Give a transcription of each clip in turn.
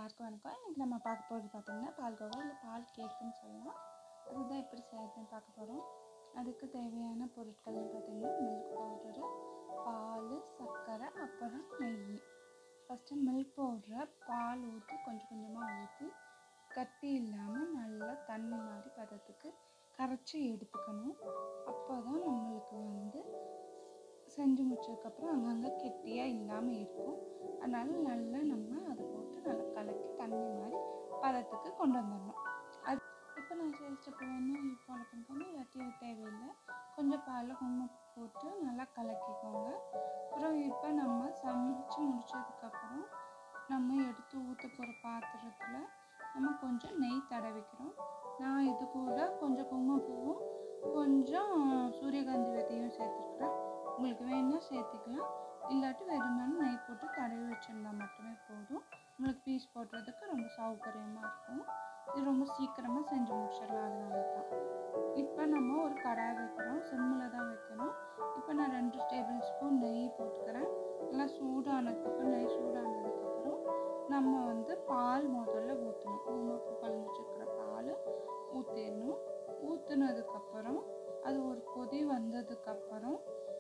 எல்லாருக்கும் வணக்கம் இன்றைக்கி நம்ம பார்க்க போகிறது பார்த்திங்கன்னா பால்கோவா இல்லை பால் கேக்குன்னு சொல்லலாம் அதுதான் எப்படி செய்யறதுன்னு பார்க்க போகிறோம் அதுக்கு தேவையான பொருட்கள்னு பார்த்திங்கன்னா மில்க் பவுடரு பால் சர்க்கரை அப்புறம் நெய் ஃபஸ்ட்டு மில்க் பவுடரை பால் ஊற்றி கொஞ்சம் கொஞ்சமாக ஊற்றி கட்டி இல்லாமல் நல்லா தண்ணி மாதிரி பதத்துக்கு கரைச்சி எடுத்துக்கணும் அப்போ தான் நம்மளுக்கு வந்து செஞ்சு முடிச்சதுக்கப்புறம் அங்கங்கே கெட்டியாக இல்லாமல் இருக்கும் அதனால நல்லா நம்ம அதை போட்டு நல்லா கலக்கி தண்ணி மாதிரி பதத்துக்கு கொண்டு வந்துடணும் அது இப்போ நான் செய்ய ஸ்டெப் வேணும் ஃபாலோ பண்ணிக்கோங்க இல்லாட்டி அது தேவையில்லை கொஞ்சம் பாலில் குங்குமம் போட்டு நல்லா கலக்கிக்கோங்க அப்புறம் இப்போ நம்ம சமைச்சு முடிச்சதுக்கப்புறம் நம்ம எடுத்து ஊற்ற போகிற பாத்திரத்தில் நம்ம கொஞ்சம் நெய் தடவிக்கிறோம் நான் இது கூட கொஞ்சம் குங்குமப்பூவும் கொஞ்சம் சூரியகாந்தி விதையும் சேர்த்துருக்குறேன் உங்களுக்கு வேணும்னா சேர்த்துக்கலாம் இல்லாட்டி வெறுமனே நெய் போட்டு தடவி வச்சிருந்தா மட்டுமே போதும் உங்களுக்கு பீஸ் போடுறதுக்கு ரொம்ப சௌகரியமாக இருக்கும் இது ரொம்ப சீக்கிரமாக செஞ்சு முடிச்சிடலாம் அதனால தான் இப்போ நம்ம ஒரு கடாய் வைக்கிறோம் சிம்மில் தான் வைக்கணும் இப்போ நான் ரெண்டு டேபிள் ஸ்பூன் நெய் போட்டுக்கிறேன் நல்லா சூடானதுக்கப்புறம் நெய் சூடானதுக்கப்புறம் நம்ம வந்து பால் முதல்ல ஊற்றணும் குங்குமப்பூ கலந்து வச்சுருக்கிற பால் ஊற்றிடணும் ஊற்றுனதுக்கப்புறம் அது ஒரு கொதி வந்ததுக்கப்புறம்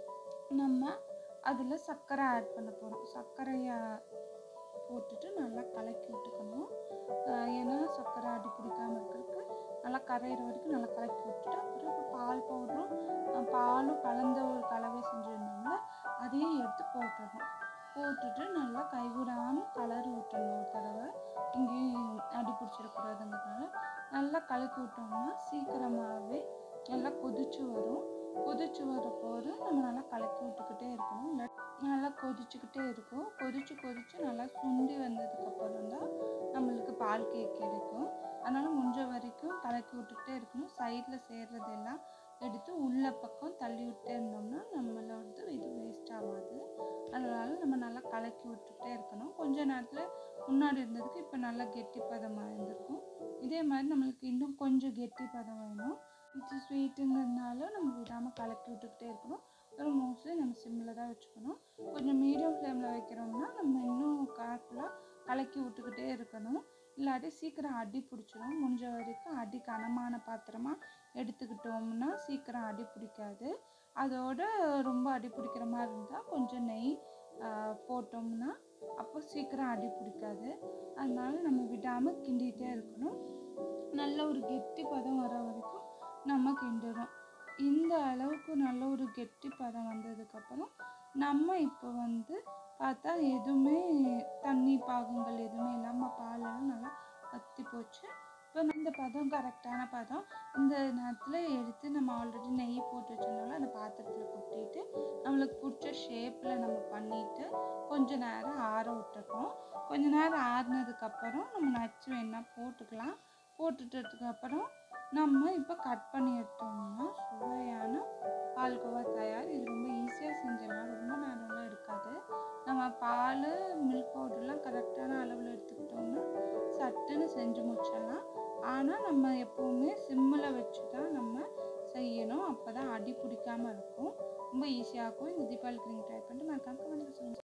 நம்ம அதில் சர்க்கரை ஆட் பண்ண போகிறோம் சர்க்கரையை போட்டுட்டு நல்லா கலக்கி விட்டுக்கணும் ஆஹ் ஏன்னா சர்க்கரை அடி பிடிக்காமல் இருக்கிறதுக்கு நல்லா கரையிற வரைக்கும் நல்லா கலக்கி விட்டுட்டு அப்புறம் இப்போ பால் பவுடரும் ஆஹ் பாலும் கலந்த ஒரு கலவை செஞ்சுருந்தோம்ல அதையும் எடுத்து போட்டுடணும் போட்டுட்டு நல்லா கைவிடாமல் கலரி விட்டுடணும் ஒரு தடவை இங்கேயும் அடி பிடிச்சிடக்கூடாதுங்கிறதுனால நல்லா கலக்கி விட்டோம்னா சீக்கிரமாகவே நல்லா கொதிச்சு வரும் கொதிச்சு வரப்போது நம்ம நல்லா கலக்கி விட்டுக்கிட்டே இருக்கணும் இல்ல நல்லா கொதிச்சுக்கிட்டே இருக்கும் கொதிச்சு கொதிச்சு நல்லா சுண்டி வந்ததுக்கப்புறம் தான் நம்மளுக்கு பால் கேக் கிடைக்கும் அதனால் முடிஞ்ச வரைக்கும் கலக்கி விட்டுக்கிட்டே இருக்கணும் சைடில் சேர்றதெல்லாம் எடுத்து உள்ள பக்கம் தள்ளி விட்டே இருந்தோம்னா நம்மளோடது இது வேஸ்ட் ஆகாது அதனால் நம்ம நல்லா கலக்கி விட்டுக்கிட்டே இருக்கணும் கொஞ்ச நேரத்தில் முன்னாடி இருந்ததுக்கு இப்போ நல்லா கெட்டி பதமாக இருந்திருக்கும் இதே மாதிரி நம்மளுக்கு இன்னும் கொஞ்சம் கெட்டி பதம் வேணும் இது ஸ்வீட்டுங்கிறதுனால நம்ம விடாமல் கலக்கி விட்டுக்கிட்டே இருக்கணும் அப்புறம் மோஸ்ட்லி நம்ம சிம்மில் தான் வச்சுக்கணும் கொஞ்சம் மீடியம் ஃப்ளேமில் வைக்கிறோம்னா நம்ம இன்னும் கேர்ஃபுல்லாக கலக்கி விட்டுக்கிட்டே இருக்கணும் இல்லாட்டி சீக்கிரம் அடி பிடிச்சிரும் முடிஞ்ச வரைக்கும் அடி கனமான பாத்திரமாக எடுத்துக்கிட்டோம்னா சீக்கிரம் அடி பிடிக்காது அதோட ரொம்ப அடி பிடிக்கிற மாதிரி இருந்தால் கொஞ்சம் நெய் ஆஹ், போட்டோம்னா அப்போ சீக்கிரம் அடி பிடிக்காது அதனால நம்ம விடாமல் கிண்டிகிட்டே இருக்கணும் நல்ல ஒரு கெட்டி பதம் வர வரைக்கும் நம்ம கிண்டுறோம் இந்த அளவுக்கு நல்ல ஒரு கெட்டி பதம் வந்ததுக்கப்புறம் நம்ம இப்போ வந்து பார்த்தா எதுவுமே தண்ணி பாகங்கள் எதுவுமே இல்லாமல் பாலெல்லாம் நல்லா வத்தி போச்சு இப்போ இந்த பதம் கரெக்டான பதம் இந்த நேரத்தில் எடுத்து நம்ம ஆல்ரெடி நெய் போட்டு வச்சிருந்தோம்ல அந்த பாத்திரத்தில் கொட்டிட்டு நம்மளுக்கு பிடிச்ச ஷேப்பில் நம்ம பண்ணிட்டு கொஞ்ச நேரம் ஆற விட்டுருக்கோம் கொஞ்ச நேரம் ஆறுனதுக்கப்புறம் நம்ம நச்சு வேணா போட்டுக்கலாம் போட்டுட்டதுக்கு அப்புறம் நம்ம இப்போ கட் பண்ணி எடுத்தோம்னா சுவையான பால்கோவா தயார் இது ரொம்ப ஈஸியாக செஞ்சிடலாம் ரொம்ப நேரம்லாம் எடுக்காது நம்ம பால் மில்க் பவுடர்லாம் கரெக்டான அளவில் எடுத்துக்கிட்டோம்னா சட்டுன்னு செஞ்சு முடிச்சிடலாம் ஆனால் நம்ம எப்போவுமே சிம்மில் வச்சு தான் நம்ம செய்யணும் அப்போ தான் அடி பிடிக்காம இருக்கும் ரொம்ப ஈஸியாக இருக்கும் இந்த தீபாவளிக்கு நீங்கள் ட்ரை பண்ணிட்டு மறக்காம கமெண்ட்ல சொல்லுங்கள்